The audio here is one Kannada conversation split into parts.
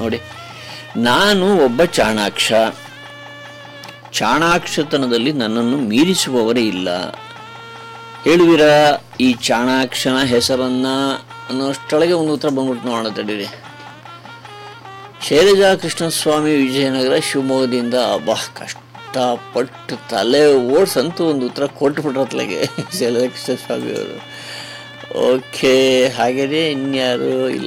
ನೋಡಿ ನಾನು ಒಬ್ಬ ಚಾಣಾಕ್ಷ ಚಾಣಾಕ್ಷತನದಲ್ಲಿ ನನ್ನನ್ನು ಮೀರಿಸುವವರೇ ಇಲ್ಲ ಹೇಳುವಿರಾ ಈ ಚಾಣಾಕ್ಷನ ಹೆಸರನ್ನ ಅನ್ನೋಷ್ಟೊಳಗೆ ಒಂದು ಉತ್ತರ ಬಂದ್ಬಿಟ್ಟು ನೋಡೋಣ ತಡೀರಿ ಶೈಲಜಾ ಕೃಷ್ಣಸ್ವಾಮಿ ವಿಜಯನಗರ ಶಿವಮೊಗ್ಗದಿಂದ ಅಬ್ಬಾ ಕಷ್ಟಪಟ್ಟು ತಲೆ ಓಡಿಸಂತೂ ಒಂದು ಉತ್ತರ ಕೊಟ್ಬಿಟ್ರತ್ಲಾಗೆ ಶೈಲಜಾ ಕೃಷ್ಣಸ್ವಾಮಿ ಅವರು ಓಕೆ ಹಾಗೆಯೇ ಇನ್ಯಾರು ಇಲ್ಲ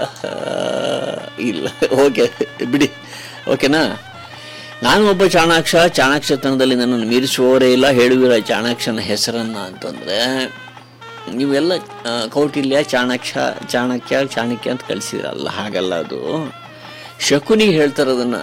ಇಲ್ಲ ಓಕೆ ಬಿಡಿ ಓಕೆನಾ ನಾನು ಒಬ್ಬ ಚಾಣಾಕ್ಷ ಚಾಣಾಕ್ಷತನದಲ್ಲಿ ನನ್ನನ್ನು ಮೀರಿಸುವವರೇ ಇಲ್ಲ ಹೇಳುವಿರ ಚಾಣಾಕ್ಷನ ಹೆಸರನ್ನ ಅಂತಂದರೆ ನೀವೆಲ್ಲ ಆ, ಕೌಟಿಲ್ಯ ಚಾಣಾಕ್ಷ ಚಾಣಕ್ಯ ಚಾಣಕ್ಯ ಅಂತ ಕಳಿಸಿದ್ರಲ್ಲ ಹಾಗಲ್ಲ ಅದು ಶಕುನಿಗೆ ಹೇಳ್ತಾರೆ ಅದನ್ನು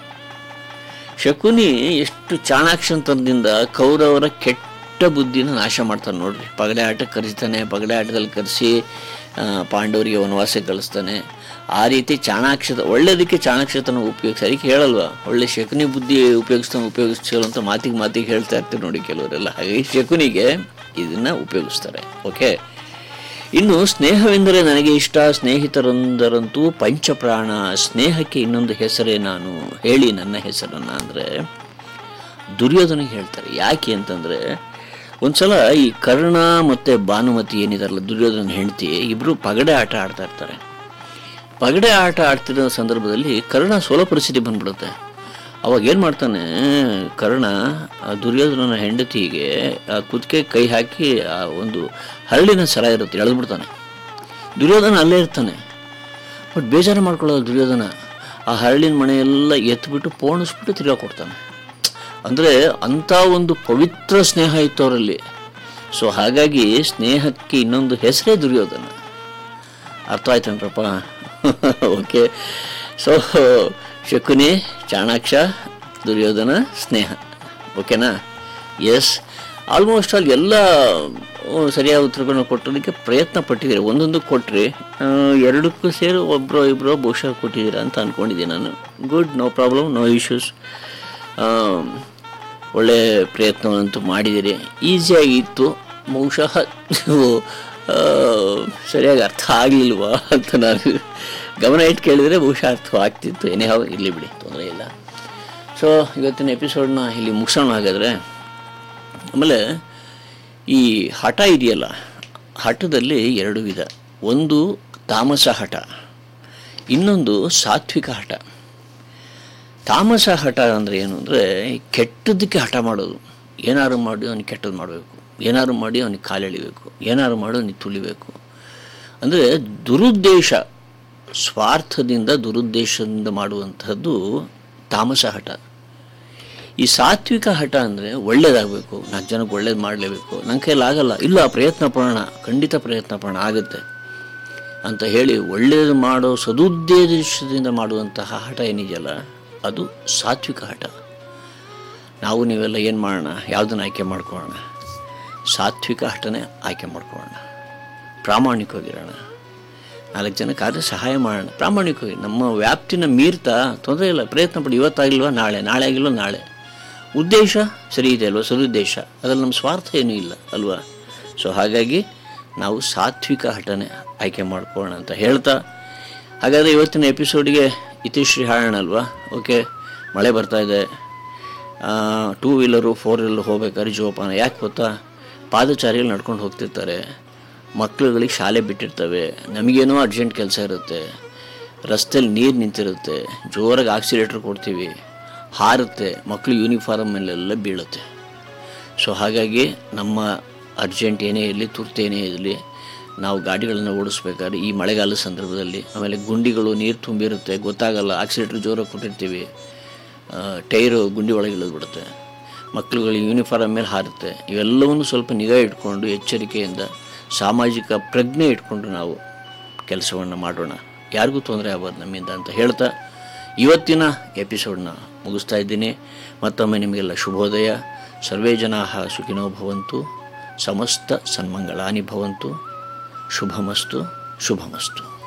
ಶಕುನಿ ಎಷ್ಟು ಚಾಣಾಕ್ಷತನದಿಂದ ಕೌರವರ ಕೆಟ್ಟ ಬುದ್ಧಿನ ನಾಶ ಮಾಡ್ತಾನೆ ನೋಡ್ರಿ ಪಗಡೆ ಆಟಕ್ಕೆ ಕರೆಸ್ತಾನೆ ಪಗಡೆ ಆಟದಲ್ಲಿ ಕರೆಸಿ ಪಾಂಡವರಿಗೆ ವನವಾಸಕ್ಕೆ ಕಳಿಸ್ತಾನೆ ಆ ರೀತಿ ಚಾಣಾಕ್ಷತ ಒಳ್ಳೆಯದಕ್ಕೆ ಚಾಣಾಕ್ಷತನ ಉಪಯೋಗಿಸಿ ಅದಕ್ಕೆ ಹೇಳಲ್ವಾ ಒಳ್ಳೆ ಶಕುನಿ ಬುದ್ಧಿ ಉಪಯೋಗಿಸ್ತಾನೆ ಉಪಯೋಗಿಸ್ತೀವಲ್ಲ ಅಂತ ಮಾತಿಗೆ ಮಾತಿಗೆ ಹೇಳ್ತಾ ಇರ್ತೀವಿ ನೋಡಿ ಕೆಲವರೆಲ್ಲ ಹಾಗಾಗಿ ಶಕುನಿಗೆ ಇದನ್ನ ಉಪಯೋಗಿಸ್ತಾರೆ ಓಕೆ ಇನ್ನು ಸ್ನೇಹವೆಂದರೆ ನನಗೆ ಇಷ್ಟ ಸ್ನೇಹಿತರೊಂದರಂತೂ ಪಂಚಪ್ರಾಣ ಸ್ನೇಹಕ್ಕೆ ಇನ್ನೊಂದು ಹೆಸರೇ ನಾನು ಹೇಳಿ ನನ್ನ ಹೆಸರನ್ನ ಅಂದರೆ ದುರ್ಯೋಧನಿಗೆ ಹೇಳ್ತಾರೆ ಯಾಕೆ ಅಂತಂದರೆ ಒಂದ್ಸಲ ಈ ಕರ್ಣ ಮತ್ತು ಭಾನುಮತಿ ಏನಿದಾರಲ್ಲ ದುರ್ಯೋಧನ ಹೆಂಡತಿ ಇಬ್ಬರು ಪಗಡೆ ಆಟ ಆಡ್ತಾ ಇರ್ತಾರೆ ಪಗಡೆ ಆಟ ಆಡ್ತಿರೋ ಸಂದರ್ಭದಲ್ಲಿ ಕರ್ಣ ಸೋಲೋ ಪರಿಸ್ಥಿತಿ ಬಂದ್ಬಿಡುತ್ತೆ ಅವಾಗ ಏನು ಮಾಡ್ತಾನೆ ಕರ್ಣ ಆ ದುರ್ಯೋಧನನ ಹೆಂಡತಿಗೆ ಆ ಕುತ್ತಿಗೆ ಕೈ ಹಾಕಿ ಆ ಒಂದು ಹರಳಿನ ಸರ ಇರುತ್ತೆ ಎಳೆದ್ಬಿಡ್ತಾನೆ ದುರ್ಯೋಧನ ಅಲ್ಲೇ ಇರ್ತಾನೆ ಬಟ್ ಬೇಜಾರು ಮಾಡ್ಕೊಳ್ಳೋದು ದುರ್ಯೋಧನ ಆ ಹರಳಿನ ಮನೆಯೆಲ್ಲ ಎತ್ಬಿಟ್ಟು ಪೋಣಿಸ್ಬಿಟ್ಟು ತಿರ್ಗಾ ಕೊಡ್ತಾನೆ ಅಂದರೆ ಅಂಥ ಒಂದು ಪವಿತ್ರ ಸ್ನೇಹ ಇತ್ತು ಅವರಲ್ಲಿ ಸೊ ಹಾಗಾಗಿ ಸ್ನೇಹಕ್ಕೆ ಇನ್ನೊಂದು ಹೆಸರೇ ದುರ್ಯೋಧನ ಅರ್ಥ ಆಯ್ತೇನ್ರಪ್ಪ ಓಕೆ ಸೊ ಶಕುನಿ ಚಾಣಾಕ್ಷ ದುರ್ಯೋಧನ ಸ್ನೇಹ ಓಕೆನಾ ಎಸ್ ಆಲ್ಮೋಸ್ಟ್ ಆಲ್ ಎಲ್ಲ ಆ, ಸರಿಯಾದ ಉತ್ತರಗಳನ್ನ ಕೊಟ್ಟೋದಕ್ಕೆ ಪ್ರಯತ್ನ ಪಟ್ಟಿದ್ದೀರಿ ಒಂದೊಂದು ಕೊಟ್ಟರೆ ಎರಡಕ್ಕೂ ಸೇರಿ ಒಬ್ಬರು ಇಬ್ಬರು ಬಹುಶಃ ಕೊಟ್ಟಿದ್ದೀರಾ ಅಂತ ಅಂದ್ಕೊಂಡಿದ್ದೀನಿ ನಾನು good no problem no issues ಒಳ್ಳೆ ಪ್ರಯತ್ನವಂತೂ ಮಾಡಿದ್ದೀರಿ ಈಸಿಯಾಗಿತ್ತು ಬಹುಶಃ ನೀವು, ಆ, ಸರಿಯಾಗಿ ಅರ್ಥ ಆಗಲಿಲ್ವಾ ಅಂತ ನಾನು ಗಮನ ಇಟ್ಟು ಕೇಳಿದರೆ ಬಹುಶಃ ಅರ್ಥ ಆಗ್ತಿತ್ತು ಏನೇ ಹಾವು ಇರಲಿ ಬಿಡಿ ತೊಂದರೆ ಇಲ್ಲ ಸೊ ಇವತ್ತಿನ ಎಪಿಸೋಡ್ನ ಇಲ್ಲಿ ಮುಗಿಸೋಣ ಹಾಗಾದರೆ ಆಮೇಲೆ ಈ ಹಠ ಇದೆಯಲ್ಲ ಹಠದಲ್ಲಿ ಎರಡು ವಿಧ ಒಂದು ತಾಮಸ ಹಠ ಇನ್ನೊಂದು ಸಾತ್ವಿಕ ಹಠ ತಾಮಸ ಹಠ ಅಂದರೆ ಏನು ಅಂದರೆ ಕೆಟ್ಟದ್ದಕ್ಕೆ ಹಠ ಮಾಡೋದು ಏನಾದ್ರು ಮಾಡಿ ಅವನಿಗೆ ಕೆಟ್ಟದ್ದು ಮಾಡಬೇಕು ಏನಾದ್ರು ಮಾಡಿ ಅವನಿಗೆ ಕಾಲೆಳಿಬೇಕು ಏನಾದ್ರು ಮಾಡಿ ಅವನಿಗೆ ತುಳಿಬೇಕು ಅಂದರೆ ದುರುದ್ದೇಶ ಸ್ವಾರ್ಥದಿಂದ ದುರುದ್ದೇಶದಿಂದ ಮಾಡುವಂಥದ್ದು ತಾಮಸ ಹಠ ಈ ಸಾತ್ವಿಕ ಹಠ ಅಂದರೆ ಒಳ್ಳೇದಾಗಬೇಕು ನಾಲ್ಕು ಜನಕ್ಕೆ ಒಳ್ಳೇದು ಮಾಡಲೇಬೇಕು ನನ್ನ ಕೈಯಲ್ಲಿ ಆಗಲ್ಲ ಇಲ್ಲ ಪ್ರಯತ್ನ ಪಡೋಣ ಖಂಡಿತ ಪ್ರಯತ್ನ ಪಡೋಣ ಆಗುತ್ತೆ ಅಂತ ಹೇಳಿ ಒಳ್ಳೆಯದು ಮಾಡೋ ಸದುದ್ದೇಶದಿಂದ ಮಾಡುವಂತಹ ಹಠ ಏನಿದೆಯಲ್ಲ ಅದು ಸಾತ್ವಿಕ ಹಠ ನಾವು ನೀವೆಲ್ಲ ಏನು ಮಾಡೋಣ ಯಾವುದನ್ನು ಆಯ್ಕೆ ಮಾಡ್ಕೊಳ್ಳೋಣ ಸಾತ್ವಿಕ ಹಠನೇ ಆಯ್ಕೆ ಮಾಡ್ಕೊಳ್ಳೋಣ ಪ್ರಾಮಾಣಿಕವಾಗಿರೋಣ ನಾಲ್ಕು ಜನಕ್ಕಾದರೆ ಸಹಾಯ ಮಾಡೋಣ ಪ್ರಾಮಾಣಿಕವಾಗಿ ನಮ್ಮ ವ್ಯಾಪ್ತಿನ ಮೀರ್ತಾ ತೊಂದರೆ ಇಲ್ಲ ಪ್ರಯತ್ನ ಪಡಿ ಇವತ್ತಾಗಿಲ್ವಾ ನಾಳೆ ನಾಳೆ ಆಗಿಲ್ವಾ ನಾಳೆ ಉದ್ದೇಶ ಸರಿ ಇದೆ ಅಲ್ವಾ ಸದುದ್ದೇಶ ಅದರಲ್ಲಿ ನಮ್ಮ ಸ್ವಾರ್ಥ ಏನೂ ಇಲ್ಲ ಅಲ್ವಾ ಸೊ ಹಾಗಾಗಿ ನಾವು ಸಾತ್ವಿಕ ಹಠನೆ ಆಯ್ಕೆ ಮಾಡ್ಕೊಳ್ಳೋಣ ಅಂತ ಹೇಳ್ತಾ ಹಾಗಾದರೆ ಇವತ್ತಿನ ಎಪಿಸೋಡಿಗೆ ಇತಿಶ್ರೀ ಹಾಡೋಣ ಅಲ್ವಾ ಓಕೆ ಮಳೆ ಬರ್ತಾ ಇದೆ ಟೂ ವೀಲರು ಫೋರ್ ವೀಲರ್ ಹೋಗ್ಬೇಕಾದ್ರೆ ಜೋಪಾನ ಯಾಕೆ ಗೊತ್ತಾ ಪಾದಚಾರಿಗಳು ನಡ್ಕೊಂಡು ಹೋಗ್ತಿರ್ತಾರೆ ಮಕ್ಳುಗಳಿಗೆ ಶಾಲೆ ಬಿಟ್ಟಿರ್ತವೆ ನಮಗೇನೋ ಅರ್ಜೆಂಟ್ ಕೆಲಸ ಇರುತ್ತೆ ರಸ್ತೆಯಲ್ಲಿ ನೀರು ನಿಂತಿರುತ್ತೆ ಜೋರಾಗಿ ಆಕ್ಸಿಲೇಟ್ರ್ ಕೊಡ್ತೀವಿ ಹಾರುತ್ತೆ ಮಕ್ಕಳು ಯೂನಿಫಾರ್ಮ್ ಮೇಲೆಲ್ಲ ಬೀಳುತ್ತೆ ಸೊ ಹಾಗಾಗಿ ನಮ್ಮ ಅರ್ಜೆಂಟ್ ಏನೇ ಇರಲಿ ತುರ್ತು ಏನೇ ಇರಲಿ ನಾವು ಗಾಡಿಗಳನ್ನು ಓಡಿಸ್ಬೇಕಾದ್ರೆ ಈ ಮಳೆಗಾಲದ ಸಂದರ್ಭದಲ್ಲಿ ಆಮೇಲೆ ಗುಂಡಿಗಳು ನೀರು ತುಂಬಿರುತ್ತೆ ಗೊತ್ತಾಗಲ್ಲ ಆಕ್ಸಿಲೇಟ್ರ್ ಜೋರಾಗಿ ಕೊಟ್ಟಿರ್ತೀವಿ ಆ, ಟೈರು ಗುಂಡಿ ಒಳಗೆ ಇಳಿದ್ಬಿಡುತ್ತೆ ಮಕ್ಕಳುಗಳಿಗೆ ಯೂನಿಫಾರ್ಮ್ ಮೇಲೆ ಹಾರುತ್ತೆ ಇವೆಲ್ಲವನ್ನು ಸ್ವಲ್ಪ ನಿಗಾ ಇಟ್ಕೊಂಡು ಎಚ್ಚರಿಕೆಯಿಂದ ಸಾಮಾಜಿಕ ಪ್ರಜ್ಞೆ ಇಟ್ಕೊಂಡು ನಾವು ಕೆಲಸವನ್ನು ಮಾಡೋಣ ಯಾರಿಗೂ ತೊಂದರೆ ಆಗಬಾರ್ದು ನಮ್ಮಿಂದ ಅಂತ ಹೇಳ್ತಾ ಇವತ್ತಿನ ಎಪಿಸೋಡ್ನ ಮುಗಿಸ್ತಾ ಇದ್ದೀನಿ ಮತ್ತೊಮ್ಮೆ ನಿಮಗೆಲ್ಲ ಶುಭೋದಯ ಸರ್ವೇ ಜನಾ ಸುಖಿನೋ ಭವಂತು ಸಮಸ್ತ ಸನ್ಮಂಗಳಾನಿ ಭವಂತು ಶುಭಮಸ್ತು ಶುಭಮಸ್ತು